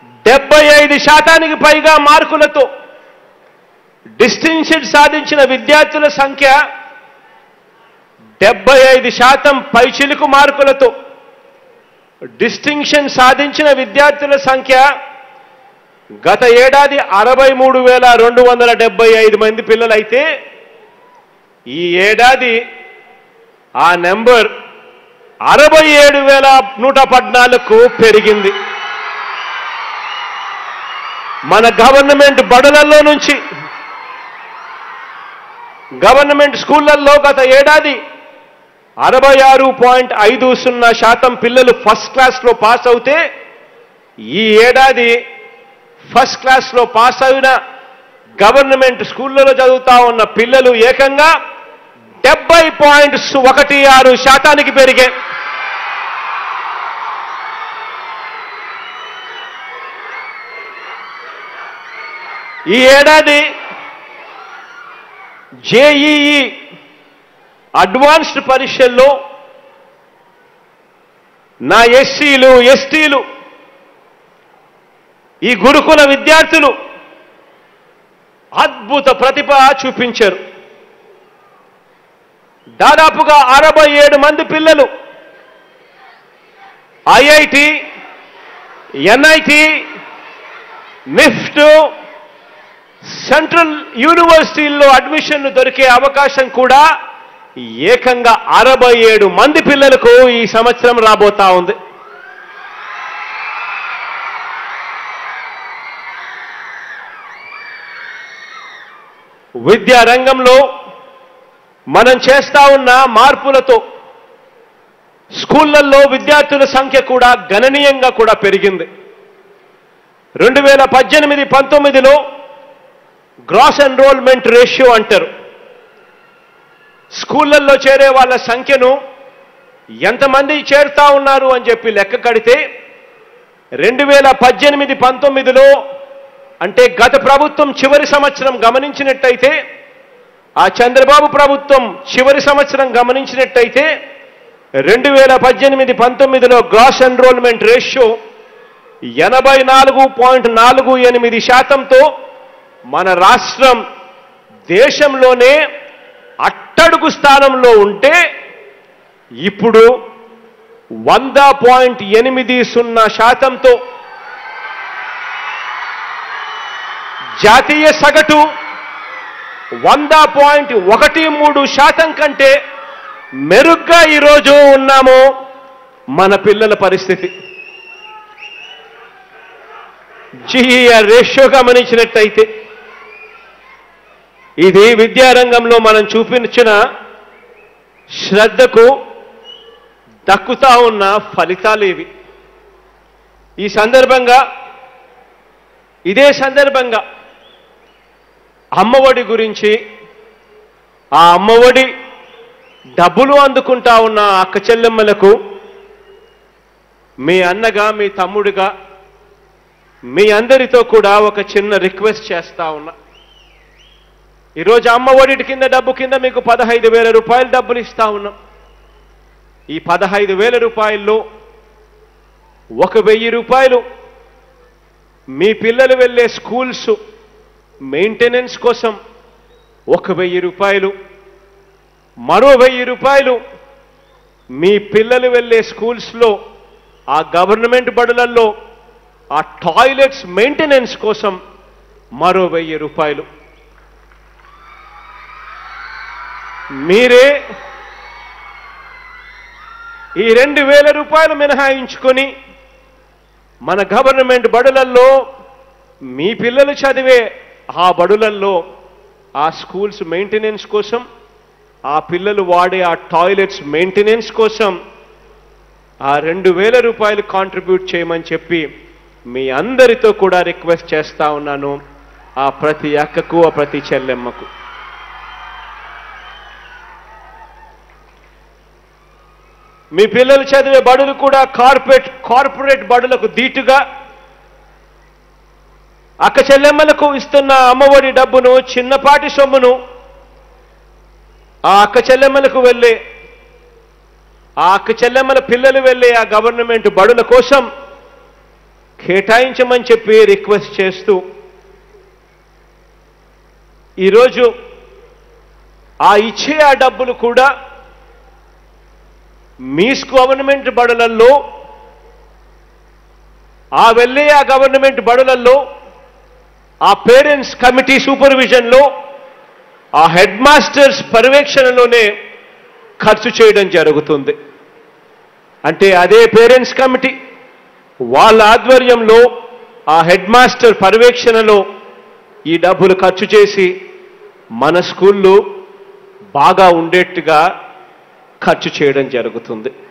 డెబ్బై ఐదు శాతానికి పైగా మార్కులతో డిస్టింక్షన్ సాధించిన విద్యార్థుల సంఖ్య డెబ్బై ఐదు శాతం పైచిలుకు మార్కులతో డిస్టింక్షన్ సాధించిన విద్యార్థుల సంఖ్య గత ఏడాది అరవై మూడు వేల రెండు వందల డెబ్బై ఐదు మంది పిల్లలైతే ఈ ఏడాది ఆ నెంబర్ అరవై ఏడు వేల నూట పద్నాలుగుకు పెరిగింది మన గవర్నమెంట్ బడులలో నుంచి గవర్నమెంట్ స్కూళ్లలో గత ఏడాది అరవై ఆరు పాయింట్ ఐదు సున్నా శాతం పిల్లలు ఫస్ట్ క్లాస్లో పాస్ అవుతే ఈ ఏడాది ఫస్ట్ క్లాస్లో పాస్ అయిన గవర్నమెంట్ స్కూళ్ళలో చదువుతా ఉన్న పిల్లలు ఏకంగా డెబ్బై పాయింట్ ఒకటి ఆరు శాతానికి పెరిగాయి ఈ ఏడాది జేఈఈ అడ్వాన్స్డ్ పరీక్షల్లో నా ఎస్సీలు ఎస్టీలు ఈ గురుకుల విద్యార్థులు అద్భుత ప్రతిభ చూపించారు దాదాపుగా అరవై ఏడు మంది పిల్లలు ఐఐటి ఎన్ఐటి నిఫ్ట్ సెంట్రల్ యూనివర్సిటీల్లో అడ్మిషన్ దొరికే అవకాశం కూడా ఏకంగా అరవై ఏడు మంది పిల్లలకు ఈ సంవత్సరం రాబోతా ఉంది విద్యా రంగంలో మనం చేస్తా ఉన్న మార్పులతో స్కూళ్లలో విద్యార్థుల సంఖ్య కూడా గణనీయంగా కూడా పెరిగింది రెండు వేల పద్దెనిమిది పంతొమ్మిదిలో గ్రాస్ ఎన్రోల్మెంట్ రేషియో అంటారు స్కూళ్ళల్లో చేరే వాళ్ళ సంఖ్యను ఎంతమంది చేరుతా ఉన్నారు అని చెప్పి లెక్క కడితే రెండు వేల పద్దెనిమిది పంతొమ్మిదిలో అంటే గత ప్రభుత్వం చివరి సంవత్సరం గమనించినట్టయితే ఆ చంద్రబాబు ప్రభుత్వం చివరి సంవత్సరం గమనించినట్టయితే రెండు వేల పద్దెనిమిది పంతొమ్మిదిలో గ్రాస్ ఎన్రోల్మెంట్ రేషియో ఎనభై నాలుగు పాయింట్ నాలుగు ఎనిమిది శాతంతో మన రాష్ట్రం దేశంలోనే అట్టడుగు స్థానంలో ఉంటే ఇప్పుడు వంద పాయింట్ ఎనిమిది సున్నా శాతంతో జాతీయ సగటు వంద పాయింట్ ఒకటి మూడు శాతం కంటే మెరుగ్గా ఈరోజు ఉన్నాము మన పిల్లల పరిస్థితి జీఈఆర్ రేషియో గమనించినట్టయితే ఇది విద్యారంగంలో మనం చూపించిన శ్రద్ధకు దక్కుతా ఉన్న ఫలితాలు ఇవి ఈ సందర్భంగా ఇదే సందర్భంగా అమ్మఒడి గురించి ఆ అమ్మఒడి డబ్బులు అందుకుంటా ఉన్న అక్క చెల్లెమ్మలకు మీ అన్నగా మీ తమ్ముడిగా మీ అందరితో కూడా ఒక చిన్న రిక్వెస్ట్ చేస్తా ఉన్నా ఈరోజు అమ్మ ఒడిటి కింద డబ్బు కింద మీకు పదహైదు వేల రూపాయలు డబ్బులు ఇస్తా ఉన్నాం ఈ పదహైదు వేల రూపాయల్లో ఒక వెయ్యి రూపాయలు మీ పిల్లలు వెళ్ళే స్కూల్స్ మెయింటెనెన్స్ కోసం ఒక వెయ్యి రూపాయలు మరో వెయ్యి రూపాయలు మీ పిల్లలు వెళ్ళే స్కూల్స్లో ఆ గవర్నమెంట్ బడులలో ఆ టాయిలెట్స్ మెయింటెనెన్స్ కోసం మరో వెయ్యి రూపాయలు మీరే ఈ రెండు వేల రూపాయలు మినహాయించుకొని మన గవర్నమెంట్ బడులల్లో మీ పిల్లలు చదివే ఆ బడులల్లో ఆ స్కూల్స్ మెయింటెనెన్స్ కోసం ఆ పిల్లలు వాడే ఆ టాయిలెట్స్ మెయింటెనెన్స్ కోసం ఆ రెండు వేల రూపాయలు కాంట్రిబ్యూట్ చేయమని చెప్పి మీ అందరితో కూడా రిక్వెస్ట్ చేస్తా ఉన్నాను ఆ ప్రతి అక్కకు ఆ ప్రతి చెల్లెమ్మకు మీ పిల్లలు చదివే బడులు కూడా కార్పొరేట్ కార్పొరేట్ బడులకు దీటుగా అక్క చెల్లెమ్మలకు ఇస్తున్న అమ్మఒడి డబ్బును చిన్నపాటి సొమ్మును ఆ అక్క చెల్లెమ్మలకు వెళ్ళే ఆ అక్క చెల్లెమ్మల పిల్లలు వెళ్ళే ఆ గవర్నమెంట్ బడుల కోసం కేటాయించమని చెప్పి రిక్వెస్ట్ చేస్తూ ఈరోజు ఆ ఇచ్చే ఆ డబ్బులు కూడా మీస్ గవర్నమెంట్ బడులలో ఆ వెళ్ళే ఆ గవర్నమెంట్ బడులలో ఆ పేరెంట్స్ కమిటీ సూపర్విజన్లో ఆ హెడ్ మాస్టర్స్ పర్యవేక్షణలోనే ఖర్చు చేయడం జరుగుతుంది అంటే అదే పేరెంట్స్ కమిటీ వాళ్ళ ఆధ్వర్యంలో ఆ హెడ్ మాస్టర్ పర్యవేక్షణలో ఈ డబ్బులు ఖర్చు చేసి మన స్కూళ్ళు బాగా ఉండేట్టుగా ఖర్చు చేయడం జరుగుతుంది